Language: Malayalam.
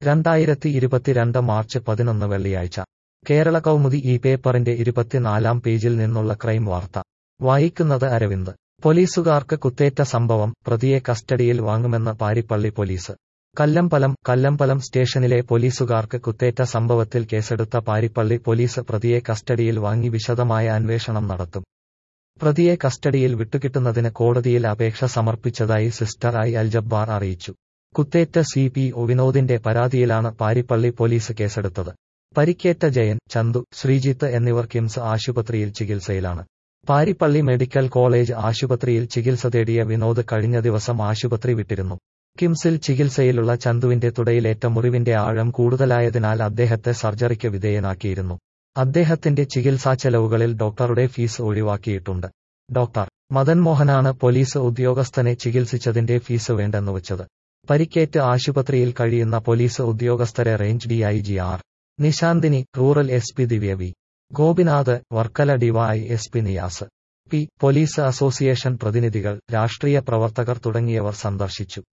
രണ്ടായിരത്തി ഇരുപത്തിരണ്ട് മാർച്ച് പതിനൊന്ന് വെള്ളിയാഴ്ച കേരള കൗമുദി ഈ പേപ്പറിന്റെ ഇരുപത്തിനാലാം പേജിൽ നിന്നുള്ള ക്രൈം വാർത്ത വായിക്കുന്നത് അരവിന്ദ് പോലീസുകാർക്ക് കുത്തേറ്റ സംഭവം പ്രതിയെ കസ്റ്റഡിയിൽ വാങ്ങുമെന്ന് പാരിപ്പള്ളി പോലീസ് കല്ലമ്പലം കല്ലമ്പലം സ്റ്റേഷനിലെ പോലീസുകാർക്ക് കുത്തേറ്റ സംഭവത്തിൽ കേസെടുത്ത പാരിപ്പള്ളി പോലീസ് പ്രതിയെ കസ്റ്റഡിയിൽ വാങ്ങി വിശദമായ അന്വേഷണം നടത്തും പ്രതിയെ കസ്റ്റഡിയിൽ വിട്ടുകിട്ടുന്നതിന് കോടതിയിൽ അപേക്ഷ സമർപ്പിച്ചതായി സിസ്റ്റർ ഐ അൽജബ്ബാർ അറിയിച്ചു കുത്തേറ്റ സി പി ഒ വിനോദിന്റെ പരാതിയിലാണ് പാരിപ്പള്ളി പോലീസ് കേസെടുത്തത് പരിക്കേറ്റ ജയൻ ചന്തു ശ്രീജിത്ത് എന്നിവർ കിംസ് ആശുപത്രിയിൽ ചികിത്സയിലാണ് പാരിപ്പള്ളി മെഡിക്കൽ കോളേജ് ആശുപത്രിയിൽ ചികിത്സ തേടിയ വിനോദ് കഴിഞ്ഞ ദിവസം ആശുപത്രി വിട്ടിരുന്നു കിംസിൽ ചികിത്സയിലുള്ള ചന്തുവിന്റെ തുടയിലേറ്റ മുറിവിന്റെ ആഴം കൂടുതലായതിനാൽ അദ്ദേഹത്തെ സർജറിക്ക് വിധേയനാക്കിയിരുന്നു അദ്ദേഹത്തിന്റെ ചികിത്സാ ചെലവുകളിൽ ഡോക്ടറുടെ ഫീസ് ഒഴിവാക്കിയിട്ടുണ്ട് ഡോക്ടർ മദൻ മോഹനാണ് പോലീസ് ഉദ്യോഗസ്ഥനെ ചികിത്സിച്ചതിന്റെ ഫീസ് വേണ്ടെന്ന് വച്ചത് പരിക്കേറ്റ് ആശുപത്രിയിൽ കഴിയുന്ന പോലീസ് ഉദ്യോഗസ്ഥരെ range DIG R Nishanthini rural S P Divya V Gopinath Varkala Dy S P Niyas P police association പ്രതിനിധികൾ രാഷ്ട്രീയ പ്രവർത്തകർ തുടങ്ങിയവർ സന്ദർശിച്ചു